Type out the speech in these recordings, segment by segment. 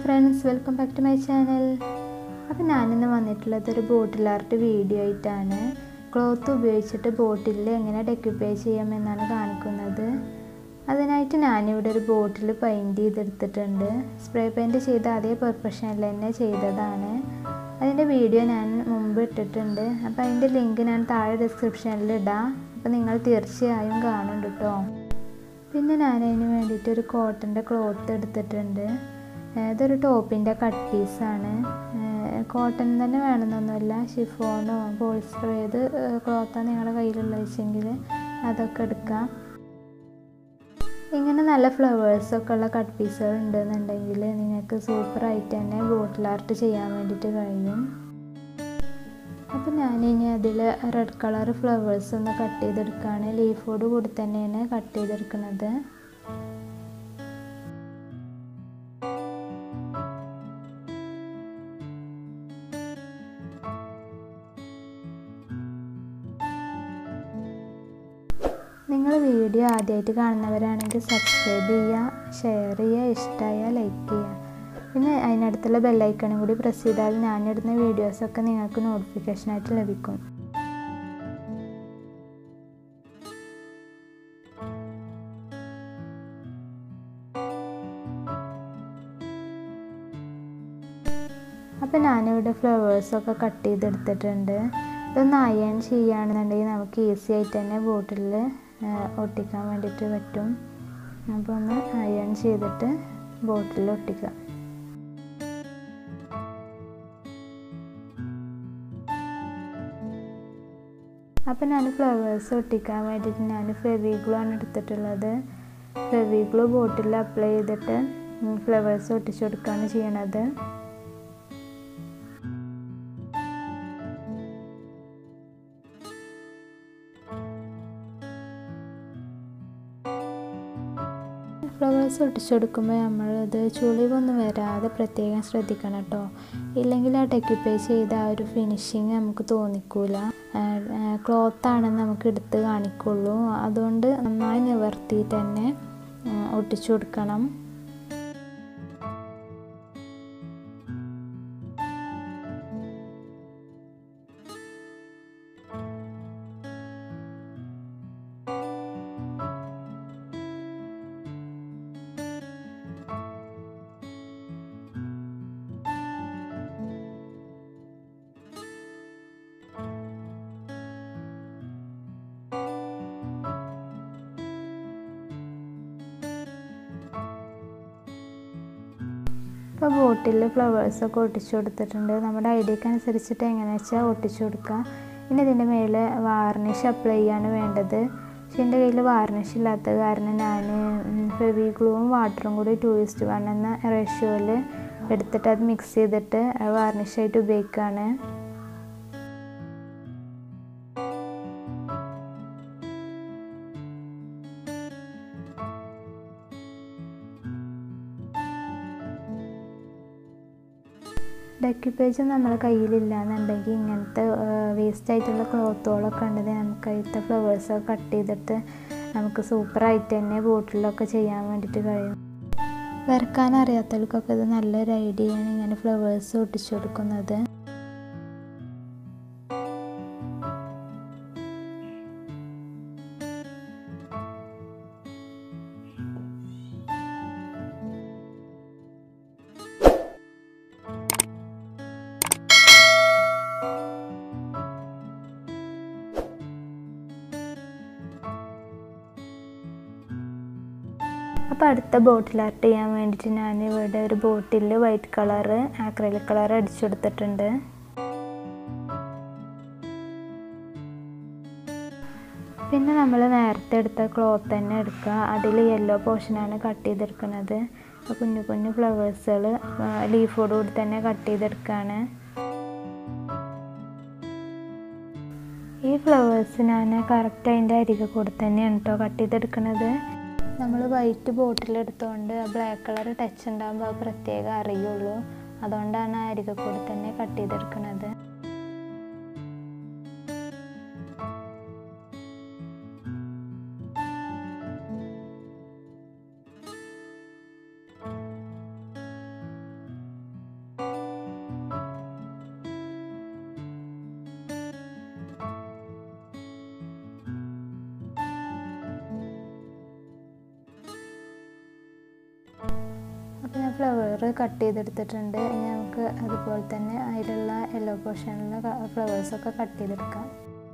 friends welcome back to my channel അപ്പോൾ ഞാനിന്ന് വന്നിട്ടുള്ളത് ഒരു ബോട്ടിൽ ആർട്ട് വീഡിയോ ആയിട്ടാണ് ക്ലോത്ത് ഉപയോഗിച്ചിട്ട് ബോട്ടിലിൽ എങ്ങനെ ഡെക്യുപ്പൈ ചെയ്യാമെന്നാണ് കാണിക്കുന്നത് അതിനായിട്ട് ഞാനിവിടെ ഒരു ബോട്ടിൽ പെയിൻറ് ചെയ്തെടുത്തിട്ടുണ്ട് സ്പ്രേ പെയിൻറ് ചെയ്ത അതേ പെർഫെക്ഷനിൽ തന്നെ ചെയ്തതാണ് അതിൻ്റെ വീഡിയോ ഞാൻ മുമ്പ് ഇട്ടിട്ടുണ്ട് അപ്പോൾ അതിൻ്റെ ലിങ്ക് ഞാൻ താഴെ ഡിസ്ക്രിപ്ഷനിൽ ഇടാം അപ്പോൾ നിങ്ങൾ തീർച്ചയായും കാണുന്നുണ്ട് കേട്ടോ പിന്നെ ഞാൻ അതിന് വേണ്ടിയിട്ട് ഒരു കോട്ടൻ്റെ ക്ലോത്ത് എടുത്തിട്ടുണ്ട് ഇതൊരു ടോപ്പിൻ്റെ കട്ട് പീസാണ് കോട്ടൺ തന്നെ വേണമെന്നൊന്നുമില്ല ഷിഫോണോ പോളിസ്റ്ററോ ഏത് ക്ലോത്താണ് നിങ്ങളുടെ കയ്യിലുള്ള വെച്ചെങ്കിൽ അതൊക്കെ എടുക്കാം ഇങ്ങനെ നല്ല ഫ്ലവേഴ്സൊക്കെ ഉള്ള കട്ട് പീസുകൾ ഉണ്ടെന്നുണ്ടെങ്കിൽ നിങ്ങൾക്ക് സൂപ്പറായിട്ട് തന്നെ ബോട്ടിൽ ആർട്ട് ചെയ്യാൻ വേണ്ടിയിട്ട് കഴിയും അപ്പോൾ ഞാനിനി അതിൽ റെഡ് കളർ ഫ്ലവേഴ്സ് ഒന്ന് കട്ട് ചെയ്തെടുക്കുകയാണ് ലീഫോട് കൂടി തന്നെയാണ് കട്ട് ചെയ്തെടുക്കുന്നത് നിങ്ങൾ വീഡിയോ ആദ്യമായിട്ട് കാണുന്നവരാണെങ്കിൽ സബ്സ്ക്രൈബ് ചെയ്യുക ഷെയർ ചെയ്യുക ഇഷ്ടമായാൽ ലൈക്ക് ചെയ്യുക പിന്നെ അതിനടുത്തുള്ള ബെല്ലൈക്കണും കൂടി പ്രസ് ചെയ്താൽ ഞാനിടുന്ന വീഡിയോസൊക്കെ നിങ്ങൾക്ക് നോട്ടിഫിക്കേഷനായിട്ട് ലഭിക്കും അപ്പോൾ ഞാനിവിടെ ഫ്ലവേഴ്സൊക്കെ കട്ട് ചെയ്തെടുത്തിട്ടുണ്ട് ഇതൊന്ന് അയൺ ചെയ്യുകയാണെന്നുണ്ടെങ്കിൽ നമുക്ക് ഈസി ആയിട്ട് തന്നെ ബോട്ടിലിൽ ഒട്ടിക്കാൻ വേണ്ടിയിട്ട് പറ്റും അപ്പോൾ ഒന്ന് അയൺ ചെയ്തിട്ട് ബോട്ടിലിൽ ഒട്ടിക്കാം അപ്പോൾ ഞാൻ ഫ്ലവേഴ്സ് ഒട്ടിക്കാൻ വേണ്ടിയിട്ട് ഞാൻ ഫെവിഗ്ലൂ ആണ് എടുത്തിട്ടുള്ളത് ഫെവിഗ്ലൂ ബോട്ടിൽ അപ്ലൈ ചെയ്തിട്ട് ഫ്ലവേഴ്സ് ഒട്ടിച്ചു കൊടുക്കുകയാണ് ചെയ്യണത് ഫ്ലവേഴ്സ് ഒട്ടിച്ചു കൊടുക്കുമ്പോൾ നമ്മളത് ചുളിവൊന്നും വരാതെ പ്രത്യേകം ശ്രദ്ധിക്കണം കേട്ടോ ഇല്ലെങ്കിൽ ആ ഡെക്യുപ്പൈ ചെയ്ത ആ ഒരു ഫിനിഷിങ് നമുക്ക് തോന്നിക്കൂല ക്ലോത്താണെന്ന് നമുക്ക് എടുത്ത് കാണിക്കുള്ളൂ അതുകൊണ്ട് നന്നായി നിവർത്തിയിട്ട് തന്നെ ഒട്ടിച്ചു കൊടുക്കണം ഇപ്പോൾ ബോട്ടിൽ ഫ്ലവേഴ്സൊക്കെ ഒട്ടിച്ചു കൊടുത്തിട്ടുണ്ട് നമ്മുടെ ഐഡിയക്ക് അനുസരിച്ചിട്ട് എങ്ങനെയാ വെച്ചാൽ ഒട്ടിച്ചു കൊടുക്കുക ഇനി ഇതിൻ്റെ മേലെ വാർണിഷ് അപ്ലൈ ചെയ്യാണ് വേണ്ടത് പക്ഷെ എൻ്റെ കയ്യിൽ വാർണിഷ് ഇല്ലാത്ത കാരണം ഞാൻ ഫെവിഗ്ലൂവും വാട്ടറും കൂടി ടു ഇസ്റ്റ് വൺ എന്ന റേഷ്യോയിൽ എടുത്തിട്ട് അത് മിക്സ് ചെയ്തിട്ട് വാർണിഷായിട്ട് ഉപയോഗിക്കുകയാണ് ഡെക്യുപ്പേജ് നമ്മളെ കയ്യിലില്ല എന്നുണ്ടെങ്കിൽ ഇങ്ങനത്തെ വേസ്റ്റ് ആയിട്ടുള്ള ക്ലോത്തുകളൊക്കെ ഉണ്ടെങ്കിൽ നമുക്ക് അതിലത്തെ ഫ്ലവേഴ്സൊക്കെ കട്ട് ചെയ്തിട്ട് നമുക്ക് സൂപ്പറായിട്ട് തന്നെ ബോട്ടിലൊക്കെ ചെയ്യാൻ വേണ്ടിയിട്ട് കഴിയും വരക്കാൻ അറിയാത്തവർക്കൊക്കെ ഇത് നല്ലൊരു ഐഡിയയാണ് ഇങ്ങനെ ഫ്ലവേഴ്സ് ഒട്ടിച്ചു കൊടുക്കുന്നത് അപ്പോൾ അടുത്ത ബോട്ടിൽ ആർട്ട് ചെയ്യാൻ വേണ്ടിയിട്ട് ഞാൻ ഇവിടെ ഒരു bottle white colour acrylic colour അടിച്ചു കൊടുത്തിട്ടുണ്ട് പിന്നെ നമ്മൾ നേരത്തെ എടുത്ത ക്ലോത്ത് തന്നെ എടുക്കുക അതിൽ യെല്ലോ പോർഷനാണ് കട്ട് ചെയ്തെടുക്കുന്നത് കുഞ്ഞു കുഞ്ഞു ഫ്ലവേഴ്സുകൾ ലീഫോട് കൂടി തന്നെ കട്ട് ചെയ്തെടുക്കുകയാണ് ഈ ഫ്ലവേഴ്സ് ഞാൻ കറക്റ്റ് അതിൻ്റെ അരികെ കൂടി തന്നെയാണ് കേട്ടോ കട്ട് ചെയ്തെടുക്കുന്നത് നമ്മൾ വൈറ്റ് ബോട്ടിൽ എടുത്തുകൊണ്ട് ബ്ലാക്ക് കളർ ടച്ച് ഉണ്ടാകുമ്പോൾ അത് പ്രത്യേകം അറിയുള്ളൂ അതുകൊണ്ടാണ് ആ അരികെ കൂടി തന്നെ കട്ട് ചെയ്തെടുക്കുന്നത് അപ്പോൾ ഞാൻ ഫ്ലവർ കട്ട് ചെയ്തെടുത്തിട്ടുണ്ട് ഇനി നമുക്ക് അതുപോലെ തന്നെ അതിലുള്ള യെല്ലോ പോർഷനിലെ ഫ്ലവേഴ്സൊക്കെ കട്ട് ചെയ്തെടുക്കാം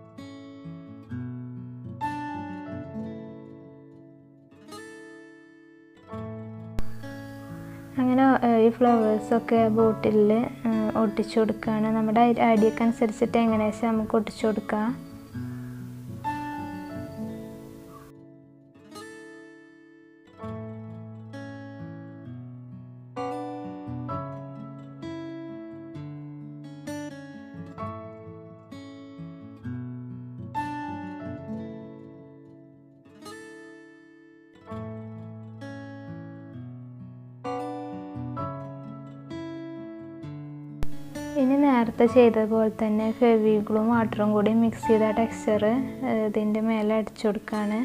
അങ്ങനെ ഈ ഫ്ലവേഴ്സൊക്കെ ബോട്ടിൽ ഒട്ടിച്ചു കൊടുക്കുകയാണ് നമ്മുടെ ഐഡിയക്ക് അനുസരിച്ചിട്ട് എങ്ങനെയാ വെച്ചാൽ നമുക്ക് ഒട്ടിച്ചു കൊടുക്കാം ഇനി നേരത്തെ ചെയ്തതുപോലെ തന്നെ ഫെവിഗ്ലും വാട്ടറും കൂടി മിക്സ് ചെയ്ത ടെക്സ്ചർ ഇതിൻ്റെ മേലെ അടിച്ചു കൊടുക്കുകയാണ്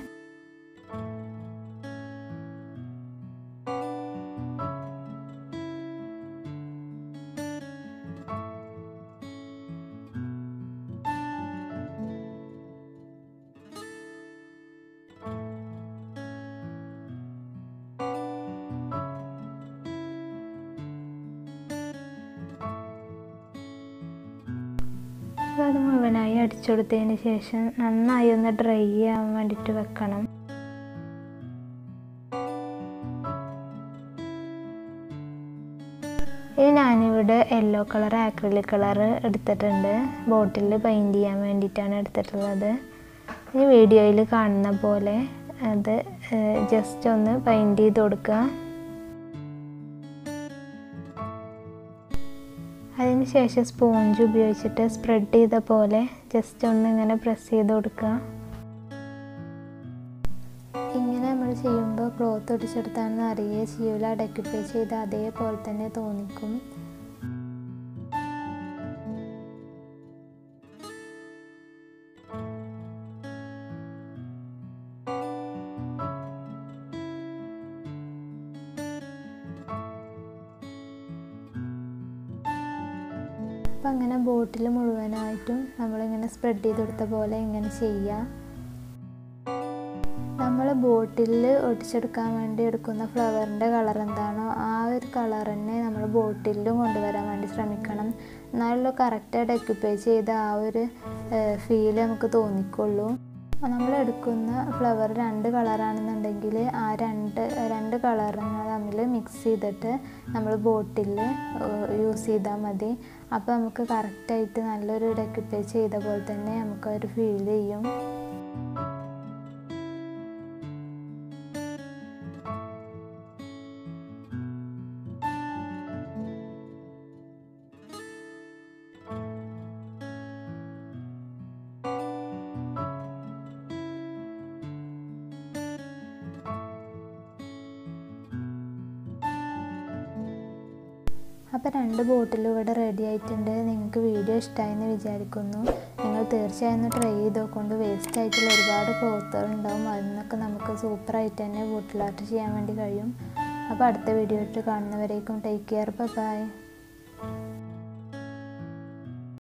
അപ്പോൾ അത് മുഴുവനായി അടിച്ചു കൊടുത്തതിന് ശേഷം നന്നായി ഒന്ന് ഡ്രൈ ചെയ്യാൻ വേണ്ടിയിട്ട് വെക്കണം ഇനി ഞാനിവിടെ യെല്ലോ കളർ ആക്രിലിക് കളർ എടുത്തിട്ടുണ്ട് ബോട്ടിൽ പെയിൻറ് ചെയ്യാൻ വേണ്ടിയിട്ടാണ് എടുത്തിട്ടുള്ളത് ഈ വീഡിയോയിൽ കാണുന്ന പോലെ അത് ജസ്റ്റ് ഒന്ന് പെയിൻറ് ചെയ്ത് കൊടുക്കുക അതിന് ശേഷം സ്പോഞ്ച് ഉപയോഗിച്ചിട്ട് സ്പ്രെഡ് ചെയ്ത പോലെ ജസ്റ്റ് ഒന്ന് ഇങ്ങനെ പ്രസ് ചെയ്ത് കൊടുക്കുക ഇങ്ങനെ നമ്മൾ ചെയ്യുമ്പോൾ ക്ലോത്ത് ഒടിച്ചെടുത്താണെന്ന് അറിയുകയെ ചെയ്യൂല ഡെക്യുപ്പൈ ചെയ്ത് അതേപോലെ തന്നെ തോന്നിക്കും അപ്പം അങ്ങനെ ബോട്ടിൽ മുഴുവനായിട്ടും നമ്മളിങ്ങനെ സ്പ്രെഡ് ചെയ്ത് കൊടുത്ത പോലെ ഇങ്ങനെ ചെയ്യുക നമ്മൾ ബോട്ടിൽ ഒട്ടിച്ചെടുക്കാൻ വേണ്ടി എടുക്കുന്ന ഫ്ലവറിൻ്റെ കളർ എന്താണോ ആ ഒരു കളർ തന്നെ നമ്മൾ ബോട്ടിലും കൊണ്ടുവരാൻ വേണ്ടി ശ്രമിക്കണം എന്നാലുള്ള കറക്റ്റായിട്ട് എക്യുപ്പൈ ചെയ്ത ആ ഒരു ഫീൽ നമുക്ക് തോന്നിക്കുള്ളൂ നമ്മൾ എടുക്കുന്ന ഫ്ലവർ രണ്ട് കളറാണെന്നുണ്ടെങ്കിൽ ആ രണ്ട് രണ്ട് കളറിനെ തമ്മിൽ മിക്സ് ചെയ്തിട്ട് നമ്മൾ ബോട്ടിൽ യൂസ് ചെയ്താൽ മതി അപ്പോൾ നമുക്ക് കറക്റ്റായിട്ട് നല്ലൊരു ഡെക്യുപ്പൈ ചെയ്ത പോലെ തന്നെ നമുക്കൊരു ഫീൽ ചെയ്യും അപ്പോൾ രണ്ട് ബോട്ടിലും ഇവിടെ റെഡി ആയിട്ടുണ്ട് നിങ്ങൾക്ക് വീഡിയോ ഇഷ്ടമായെന്ന് വിചാരിക്കുന്നു നിങ്ങൾ തീർച്ചയായും ഒന്ന് ട്രൈ ചെയ്ത് നോക്കൊണ്ട് വേസ്റ്റ് ആയിട്ടുള്ള ഒരുപാട് ക്ലോത്തുകൾ ഉണ്ടാവും അതിൽ നിന്നൊക്കെ നമുക്ക് സൂപ്പറായിട്ട് തന്നെ ബോട്ടിൽ ആർട്ട് ചെയ്യാൻ വേണ്ടി കഴിയും അപ്പോൾ അടുത്ത വീഡിയോ ഇട്ട് കാണുന്നവരേക്കും ടേക്ക് കെയർ ബൈ